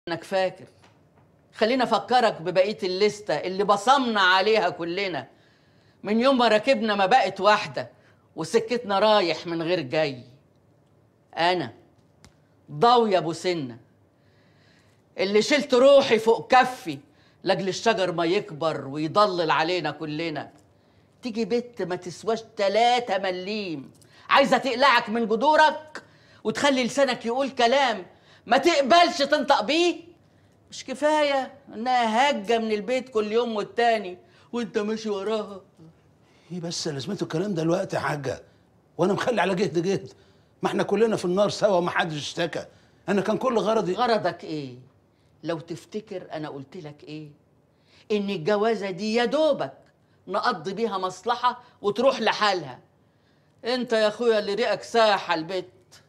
انك فاكر خلينا افكرك ببقيه الليسته اللي بصمنا عليها كلنا من يوم ما ركبنا ما بقت واحده وسكتنا رايح من غير جاي انا ضاوية ابو سنه اللي شلت روحي فوق كفي لاجل الشجر ما يكبر ويضلل علينا كلنا تيجي بنت ما تسواش تلاتة مليم عايزة تقلعك من جذورك وتخلي لسانك يقول كلام ما تقبلش تنطق بيه مش كفاية انها هاجة من البيت كل يوم والتاني وانت ماشي وراها ايه بس لازمته الكلام ده الوقت يا حاجه وانا مخلي على جهد جهد ما احنا كلنا في النار سوا وما حدش اشتكى انا كان كل غرضي غرضك ايه لو تفتكر انا قلت لك ايه ان الجوازه دي يا دوبك نقضي بيها مصلحه وتروح لحالها انت يا اخويا اللي ريقك ساحه البيت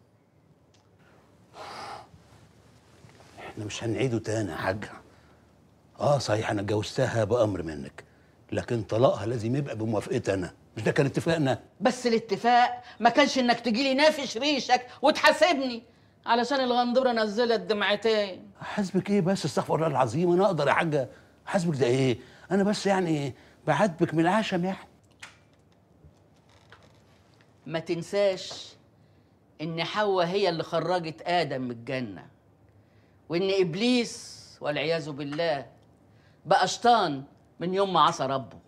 احنا مش هنعيده تاني يا حاجه اه صحيح انا اتجوزتها بامر منك لكن طلاقها لازم يبقى بموافقتي انا مش ده كان اتفاقنا بس الاتفاق ما كانش انك تجيلي نافش ريشك وتحاسبني علشان الغندوره نزلت دمعتين حاسبك ايه بس استغفر الله العظيم انا اقدر يا حاجه حاسبك ده ايه انا بس يعني بعاتبك من العشم يعني ما تنساش ان حواء هي اللي خرجت ادم من الجنه وان ابليس والعياذ بالله بقى شيطان من يوم ما عصى ربه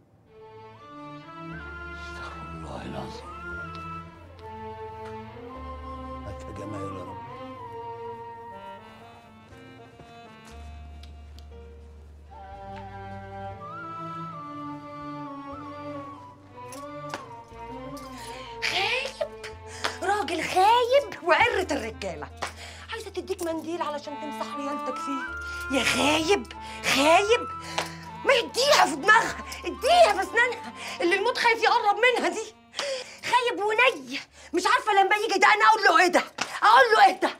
استغفر الله العظيم هات يا جمال يا رب خايب راجل خايب وعرة الرجالة عايزة تديك منديل علشان تمسح ريالتك فيه يا خايب خايب ما يديها في دماغها اديها في اسنانها اللي الموت خايف يقرب منها دي خايب وني مش عارفة لما يجي ده انا اقول له ايه ده اقول له ايه ده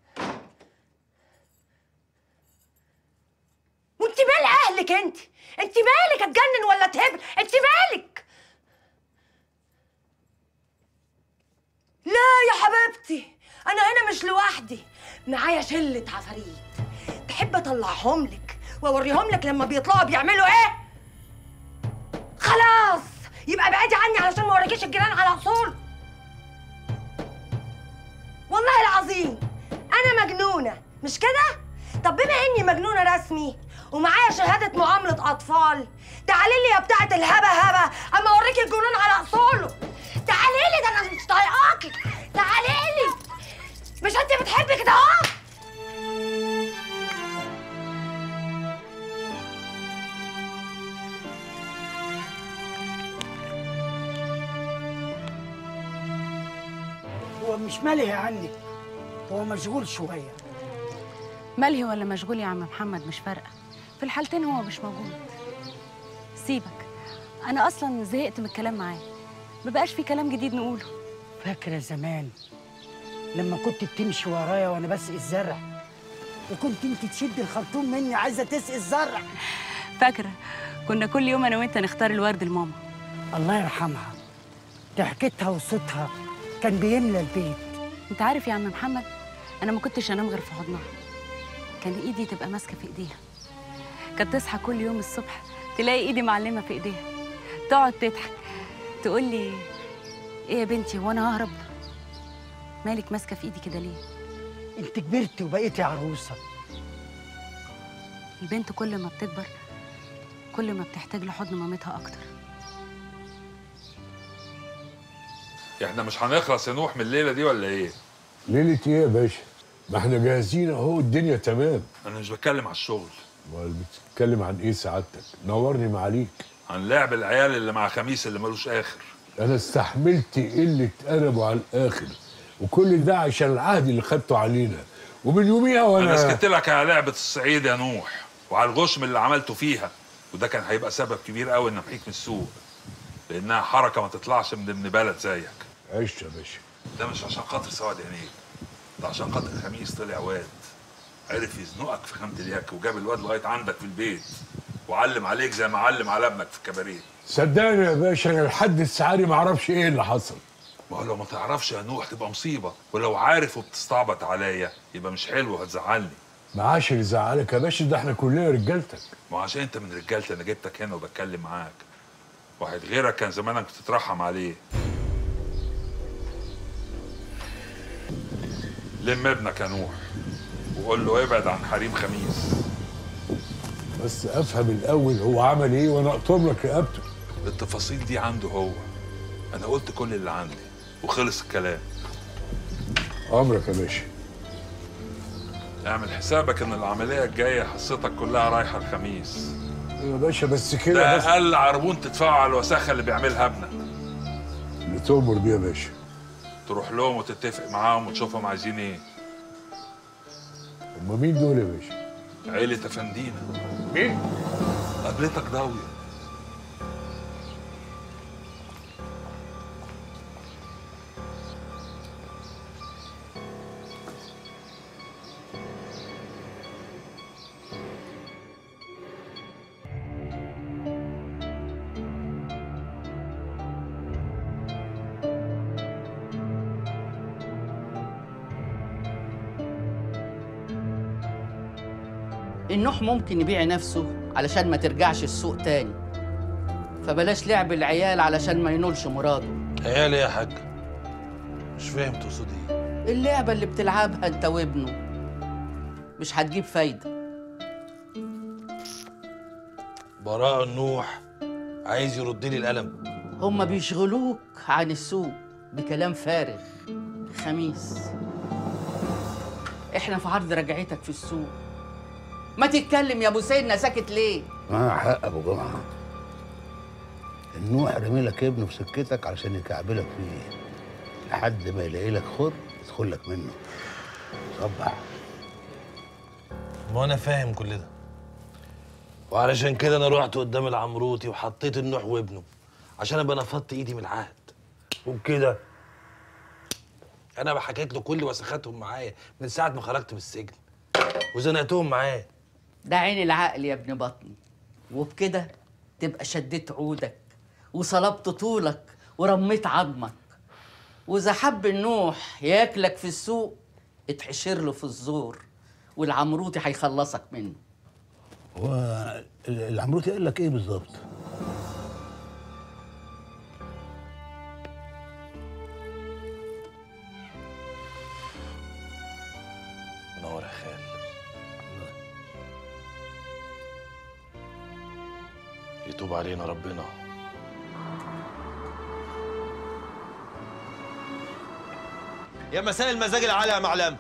وانت مال اهلك انت انت مالك اتجنن ولا تهبل انت مالك لا يا حبيبتي انا هنا مش لوحدي معايا شله عفاريت تحب اطلعهم لك واوريهم لك لما بيطلعوا بيعملوا ايه خلاص يبقى بعدي عني علشان ما اوريكيش الجيران على اصول والله العظيم انا مجنونه مش كده طب بما اني مجنونه رسمي ومعايا شهاده معامله اطفال تعالي لي يا بتاعه الهبه هبه اما اوريكي الجنون على اصوله تعالي لي ده انا مش طايقاكي تعالي لي مش انت بتحبي كده اهو هو مش مالي عني هو مشغول شويه ملهي ولا مشغول يا عم محمد مش فارقه في الحالتين هو مش موجود سيبك انا اصلا زهقت من الكلام معاه مبقاش في كلام جديد نقوله فاكره زمان لما كنت بتمشي ورايا وانا بسقي الزرع وكنت انت تشد الخرطوم مني عايزه تسقي الزرع فاكره كنا كل يوم انا وانت نختار الورد لماما الله يرحمها ضحكتها وصوتها كان بيملى البيت انت عارف يا عم محمد انا ما كنتش انام غير في حضنها كان ايدي تبقى ماسكه في ايديها كانت تصحى كل يوم الصبح تلاقي ايدي معلمه في ايديها تقعد تضحك تقول لي ايه يا بنتي وانا ههرب مالك ماسكه في ايدي كده ليه انت كبرتي وبقيتي عروسه البنت كل ما بتكبر كل ما بتحتاج لحضن مامتها اكتر احنا مش هنخلص يا نوح من الليله دي ولا ايه؟ ليلة ايه يا باشا؟ ما احنا جاهزين اهو الدنيا تمام انا مش بتكلم على الشغل امال بتتكلم عن ايه سعادتك؟ نورني معاليك عن لعب العيال اللي مع خميس اللي ملوش اخر انا استحملت قلة ادبه على الاخر وكل ده عشان العهد اللي خدته علينا ومن يوميها وانا انا سكت لك على لعبه الصعيد يا نوح وعلى الغشم اللي عملته فيها وده كان هيبقى سبب كبير قوي ان امحيك من السوق لانها حركه ما تطلعش من ضمن بلد زيك عشت يا باشا ده مش عشان خاطر سواد عينيك ده عشان خاطر خميس طلع واد عرف يزنقك في خامة اليك وجاب الواد لغايه عندك في البيت وعلم عليك زي ما علم على ابنك في الكباريه صدقني يا باشا انا لحد السعاري ما اعرفش ايه اللي حصل ما هو لو ما تعرفش يا نوح تبقى مصيبه ولو عارف وبتستعبط عليا يبقى مش حلو هتزعلني معاش اللي يزعلك يا باشا ده احنا كلنا رجالتك ما عشان انت من رجالتي انا جبتك هنا وبتكلم معاك واحد غيرك كان زمانك بتترحم عليه لم ابنك يا نوح وقول له ابعد عن حريم خميس بس افهم الاول هو عمل ايه وانا اقطم لك رقبته التفاصيل دي عنده هو انا قلت كل اللي عندي وخلص الكلام امرك يا باشا اعمل حسابك ان العمليه الجايه حصتك كلها رايحه الخميس يا باشا بس كده ده بس اقل عربون تدفعه على الوساخه اللي بيعملها ابنك اللي تؤمر بيه يا باشا تروح لهم وتتفق معاهم وتشوفهم عايزين ايه هما مين دول يا باشا؟ عيلة افندينا مين؟ قابلتك ضاوية النوح ممكن يبيع نفسه علشان ما ترجعش السوق تاني فبلاش لعب العيال علشان ما ينولش مراده عيال ايه يا حاج مش فاهم تقصد ايه اللعبة اللي بتلعبها انت وابنه مش هتجيب فايدة براء النوح عايز يرد لي القلم هما بيشغلوك عن السوق بكلام فارغ خميس احنا في عرض رجعتك في السوق ما تتكلم يا ابو سيدنا ساكت ليه معاه حق ابو جمعه النوح رمي لك ابنه في سكتك علشان يكعبلك فيه لحد ما يلاقي لك خر يدخل لك منه صبح ما انا فاهم كل ده وعلشان كده انا رحت قدام العمروتي وحطيت النوح وابنه عشان ابقى نفضت ايدي من العهد وبكده انا بحكيت له كل وسخاتهم معايا من ساعه ما خرجت من السجن وزنقتهم معاه ده عين العقل يا ابن بطني وبكده تبقى شديت عودك وصلبت طولك ورميت عظمك واذا حب النوح ياكلك في السوق اتحشر له في الزور والعمروتي هيخلصك منه هو العمروتي قال لك ايه بالظبط نور يا خال يتوب علينا ربنا يا مساء المزاج العالي يا معلم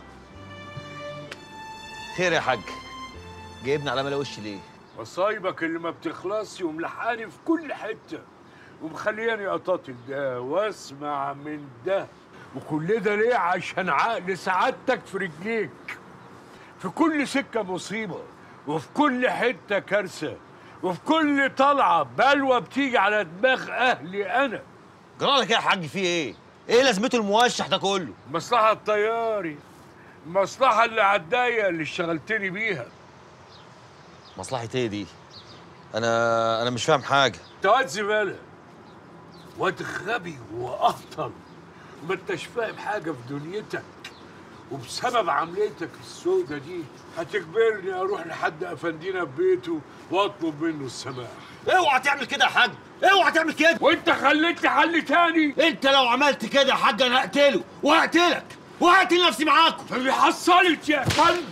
خير يا حاج جايبني على ملا وشي ليه مصايبك اللي ما بتخلصش وملحقاني في كل حته ومخلياني اطاطل ده واسمع من ده وكل ده ليه عشان عقل سعادتك في رجليك في كل سكه مصيبه وفي كل حته كارثه وفي كل طلعه بلوه بتيجي على دماغ اهلي انا جرالك ايه يا حاج في ايه ايه لازمته الموشح ده كله مصلحه الطياري المصلحه اللي عالضيقه اللي اشتغلتني بيها مصلحة ايه دي انا انا مش فاهم حاجه انت واد زباله واد غبي واهطل ما انتش فاهم حاجه في دنيتك وبسبب عمليتك السودة دي هتجبرني اروح لحد افندينا في بيته واطلب منه السماح اوعى تعمل كده يا حاج اوعى تعمل كده وانت خليتني حل تاني انت لو عملت كده يا حاج انا هقتله وهقتلك وهقتل نفسي معاكم فاللي حصلت يا كلب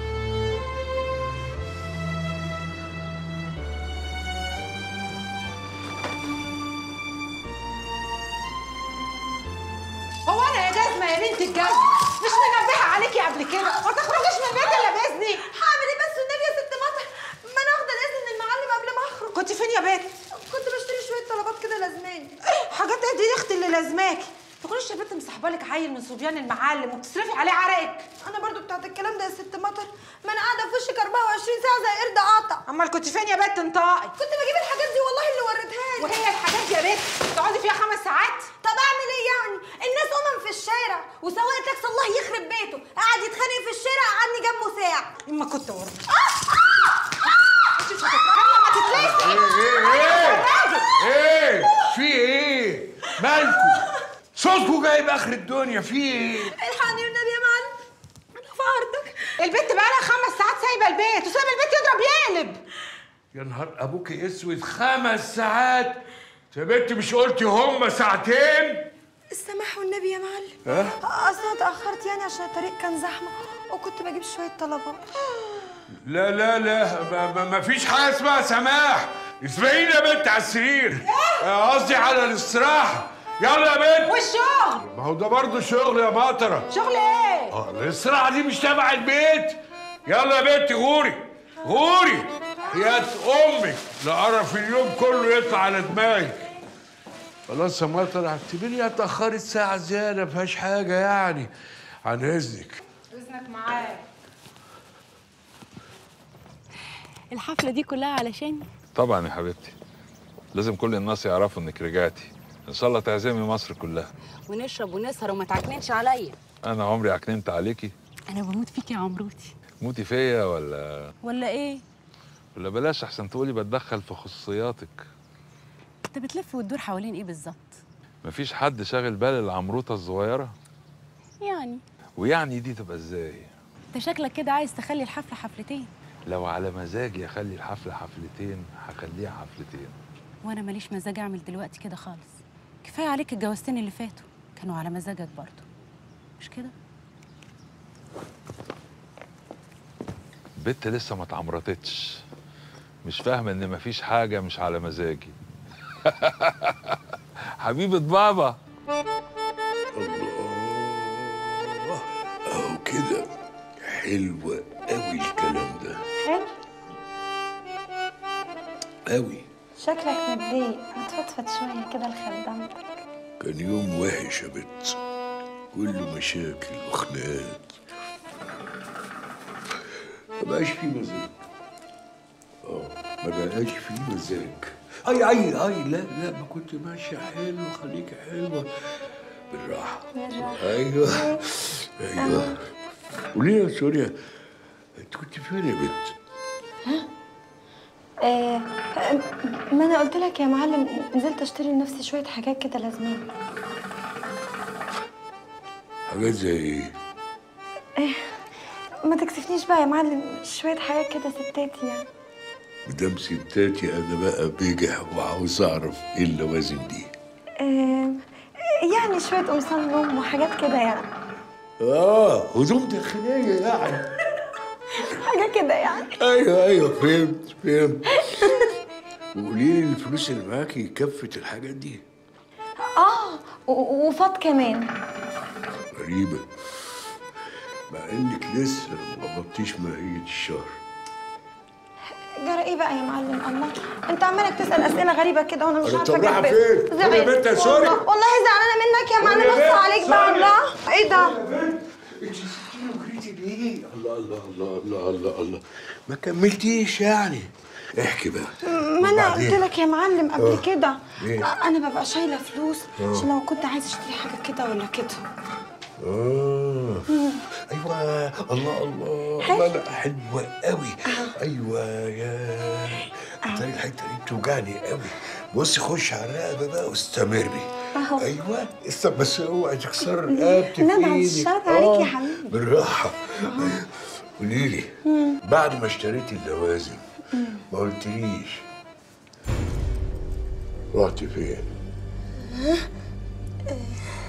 هو انا يا جزمه يا بنت الجزمه مش منبهه عليكي قبل كده ما تخرجيش من البيت الا باذني هعمل ايه بس والنبي يا ست مطر ما انا واخده الاذن من المعلم قبل ما اخرج كنت فين يا بنت كنت بشتري شويه طلبات كده لازماني حاجات ايه دي اختي اللي لازماكي تكونيش يا بنت مسحبالك عيل من صبيان المعلم وبتصرفي عليه عرقك انا برضو بتاعت الكلام ده يا ست مطر ما انا قاعده في وشك 24 ساعه زي قرد قاطع امال كنت فين يا بنت انطقي كنت بجيب الحاجات دي والله اللي وريتها لي وهي الحاجات دي يا بنت تقعدي فيها خمس ساعات طب اعمل ايه يعني الناس امم في الشارع وسواق تاكسي الله يخرب بيته قاعد يتخانق في الشارع قعدني جنبه ساعه اما كنت ورا ايه في ايه مالكم صوتكم جايب اخر الدنيا في ايه الحقني والنبي يا معلم انا في عرضك البنت بقى لها خمس ساعات سايبه البيت وسايبه البيت يضرب يقلب يا نهار ابوك اسود خمس ساعات يا بنت مش قلتي هما ساعتين السماح والنبي يا معلم ها اصل انا اتاخرت يعني عشان الطريق كان زحمه وكنت بجيب شويه طلبات لا لا لا ما, ما, ما فيش حاجه اسمها سماح اسمعيني يا بنت على السرير آه، قصدي على الاستراحه يلا يا بنت والشغل ما هو ده برضه شغل يا مطره شغل ايه اه الاستراحه دي مش تبع البيت يلا يا بنتي غوري غوري يا امك لقرف اليوم كله يطلع على دماغك خلاص يا مطر اعتبري لي اتاخرت ساعه زياده ما فيهاش حاجه يعني عن اذنك اذنك معايا الحفله دي كلها علشان طبعا يا حبيبتي لازم كل الناس يعرفوا انك رجعتي ان شاء الله تعزمي مصر كلها ونشرب ونسهر وما تعكننش عليا انا عمري عكننت عليكي انا بموت فيك يا عمروتي موتي فيا ولا ولا ايه ولا بلاش احسن تقولي بتدخل في خصوصياتك انت بتلف وتدور حوالين ايه بالظبط مفيش حد شاغل بال العمروطه الصغيره يعني ويعني دي تبقى ازاي انت شكلك كده عايز تخلي الحفله حفلتين لو على مزاجي اخلي الحفله حفلتين هخليها حفلتين وانا ماليش مزاج اعمل دلوقتي كده خالص كفايه عليك الجوازتين اللي فاتوا كانوا على مزاجك برضه مش كده بنت لسه ما اتعمرتتش مش فاهمه ان مفيش حاجه مش على مزاجي حبيبه بابا اهو كده حلوة قوي الكلام ده حلو قوي شكلك متضايق ما تفضفض شويه كده لخدامتك كان يوم وحش يا بت كله مشاكل وخناقات ما بقاش فيه مزاج اه ما بقاش فيه مزاج اي اي اي لا لا ما كنت ماشية حلو خليكي حلوة بالراحة ايوه ايوه وليه يا سوريا انت كنت فين يا بنت؟ آه ما انا قلت لك يا معلم نزلت اشتري لنفسي شويه حاجات كده لازمين حاجات زي ايه؟ ما تكسفنيش بقى يا معلم شويه حاجات كده ستاتي يعني مدام ستاتي انا بقى بجح وعاوز اعرف ايه اللوازم دي آه يعني شويه قمصان نوم وحاجات كده يعني اه هدوم داخليه يعني حاجه كده يعني ايوه ايوه فهمت فهمت وقولي لي الفلوس اللي معاكي كفت الحاجات دي اه و- وفاض كمان غريبه مع انك لسه ما قبضتيش ماهيه الشهر جرى ايه بقى يا معلم الله انت عمالك تسال اسئله غريبه كده وانا مش أنا عارفه طب رايحة أجاوب. فين؟ زعلت. قولي يا بنت يا سوري. والله- والله زعلانه منك يا قولي معلم يا بص بنت، عليك بقى سوري. الله ايه ده انت سبتيني وجريتي ليه؟ الله الله الله الله الله الله ما كملتيش يعني احكي بقى ما انا وبعدين؟ قلت لك يا معلم قبل آه. كده إيه؟ انا ببقى شايله فلوس آه. عشان لو كنت عايزه اشتري حاجه كده ولا كده اه ايوه الله الله حلو. لا لا حلوه قوي ايوه يا تلاقي الحته دي بتوجعني قوي بصي خش على الرقبه بقى واستمري اهو ايوه استنى بس اوعي تكسر رقبتي لا، في بعد ايدك الشر عليك يا آه، حبيبي. بالراحه قولي لي بعد ما اشتريتي اللوازم ما قلتليش رحتي فين؟